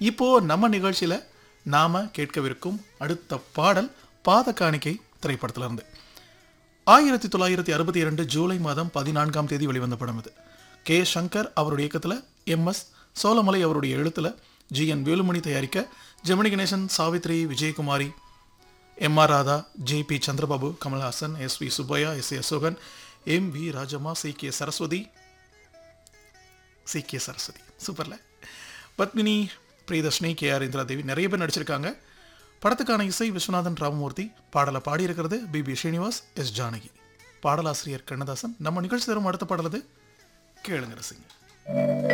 இப்போ நம்ம நிகழ்ச்சியில நாம கேட்கவிருக்கும் அடுத்த பாடல் பாத காணிக்கை திரைப்படத்துல இருந்து ஆயிரத்தி தொள்ளாயிரத்தி அறுபத்தி இரண்டு ஜூலை மாதம் பதினான்காம் தேதி வெளிவந்த படம் இது கே சங்கர் அவருடைய இயக்கத்தில் எம் எஸ் சோலமலை அவருடைய எழுத்துல ஜி என் வேலுமணி தயாரிக்க Gemini Ganesan Savitri Vijayakumari M R Radha J P Chandrababu Kamalhaasan S V Subbaiah S A Asokan M V Rajamma C K Saraswathi C K Saraswathi சூப்பர்ல பத்மினி பிரியதர்ஷினி கே ஆர் இந்திரா தேவி நிறைய பேர் நடிச்சிருக்காங்க படத்துக்கான இசை விஸ்வநாதன் ராமமூர்த்தி பாடலை பாடியிருக்கிறது P B Srinivas S Janaki பாடலாசிரியர் கண்ணதாசன் நம்ம நிகழ்ச்சி தரும் அடுத்த பாடலது கேளுங்க ரசிங்க